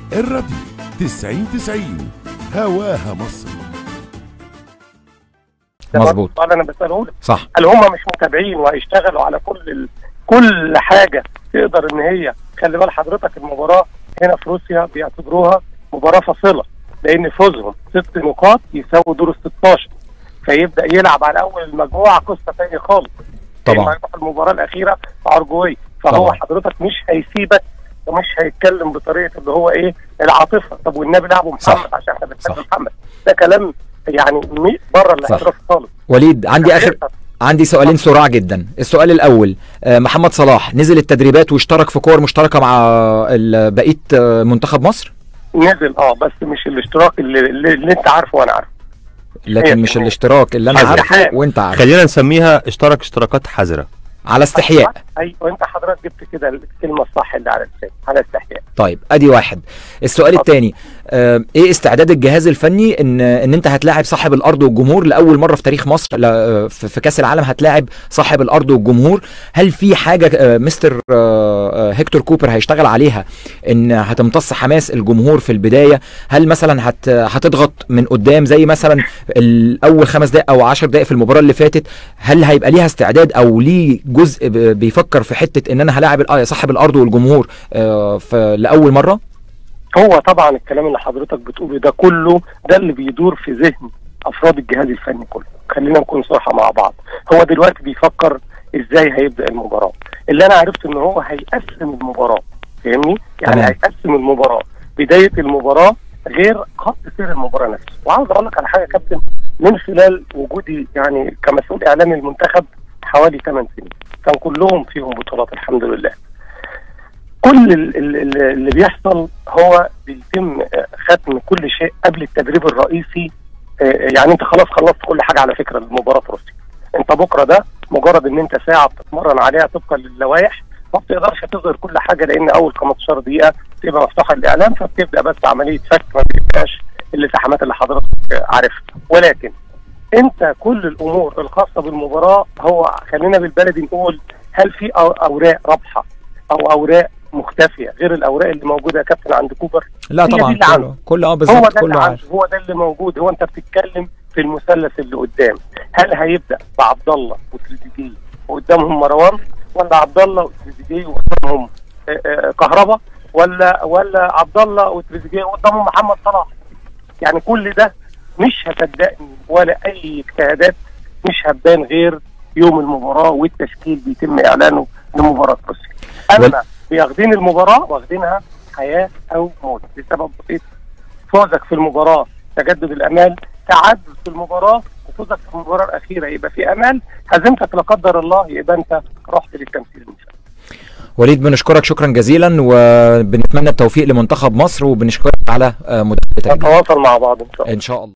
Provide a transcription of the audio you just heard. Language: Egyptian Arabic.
الراديو 90 90 هواها مصر ده مظبوط. برضه السؤال انا بساله لك صح هل هم مش متابعين وهيشتغلوا على كل ال... كل حاجه تقدر ان هي خلي بال حضرتك المباراه هنا في روسيا بيعتبروها مباراه فاصله لان فوزهم ست نقاط يساوي دور ال 16 فيبدا يلعب على اول المجموعه قصه ثانيه خالص طبعا. لما يروح المباراه الاخيره في ارجواي فهو طبعا. حضرتك مش هيسيبك ومش هيتكلم بطريقه اللي هو ايه العاطفه طب والنبي لعبوا صح. محمد عشان احنا بنحب صح. محمد ده كلام يعني مي- بره الاحتراف خالص وليد عندي اخر عندي سؤالين سرعة جدا السؤال الأول آه، محمد صلاح نزل التدريبات واشترك في كور مشتركة مع ال- بقية آه، منتخب مصر نزل اه بس مش الاشتراك اللي, اللي, اللي انت عارفه وانا عارفه لكن هي مش كمان. الاشتراك اللي أنا حذر. عارفه وأنت عارف خلينا نسميها اشترك اشتراكات حذره على استحياء ايوه انت حضرتك جبت كده الكلمه الصح اللي على لساني على استحياء طيب ادي واحد السؤال الثاني آه ايه استعداد الجهاز الفني ان ان انت هتلاعب صاحب الارض والجمهور لاول مره في تاريخ مصر لا آه، في في كاس العالم هتلاعب صاحب الارض والجمهور هل في حاجه آه مستر آه آه، هيكتور كوبر هيشتغل عليها ان هتمتص حماس الجمهور في البدايه هل مثلا هت هتضغط من قدام زي مثلا الاول خمس دقائق او 10 دقائق في المباراه اللي فاتت هل هيبقى ليها استعداد او ليه جزء ب- بيفكر في حته ان انا هلاعب الأ- صاحب الارض والجمهور آه، في لاول مره هو طبعا الكلام اللي حضرتك بتقوله ده كله ده اللي بيدور في ذهن افراد الجهاز الفني كله خلينا نكون صراحه مع بعض هو دلوقتي بيفكر ازاي هيبدا المباراه اللي انا عرفت ان هو هيقسم المباراه فاهمني يعني تمام. هيقسم المباراه بدايه المباراه غير خط سير المباراه نفسه وعاوز اقول لك على حاجه يا كابتن من خلال وجودي يعني كمسؤول اعلامي المنتخب حوالي 8 سنين كان كلهم فيهم بطولات الحمد لله كل ال- ال- ال- اللي بيحصل هو بيتم آه، ختم كل شيء قبل التدريب الرئيسي آه، يعني انت خلاص خلصت كل حاجه على فكره المباراه في روسيا انت بكره ده مجرد ان انت ساعه بتتمرن عليها طبقا للوائح ما بتقدرش تظهر كل حاجه لان اول 15 دقيقه تبقى مفتوحه للاعلام فبتبدا بس عمليه فك ما بيبقاش الالتحامات اللي حضرتك آه، عارفها ولكن انت كل الامور الخاصه بالمباراه هو خلينا بالبلدي نقول هل في أو- اوراق رابحه او اوراق مختفيه غير الاوراق اللي موجوده يا كابتن عند كوبر لا هي دي طبعا اللي كله عنده. كله اه هو بالظبط ده اللي كله عنده عارف هو ده اللي موجود هو انت بتتكلم في المثلث اللي قدام هل هيبدا بعبد الله وتريزيجيه وقدامهم مروان ولا عبد الله وتريزيجيه وقدامهم آه، آه، كهربا ولا ولا عبد الله وتريزيجيه وقدامهم محمد صلاح يعني كل ده مش هصدقني ولا اي اجتهادات مش هتبان غير يوم المباراه والتشكيل بيتم اعلانه لمباراه روسيا اما بياخدين المباراه واخدينها حياه او موت لسبب بسيط فوزك في المباراه تجدد الامال تعدد في المباراه وفوزك في المباراه الاخيره يبقى في امال هزيمتك لا قدر الله يبقى انت رحت للتمثيل ان شاء الله وليد بنشكرك شكرا جزيلا وبنتمنى التوفيق لمنتخب مصر وبنشكرك على آه، متابعتك نتواصل مع بعض ان شاء الله ان شاء الله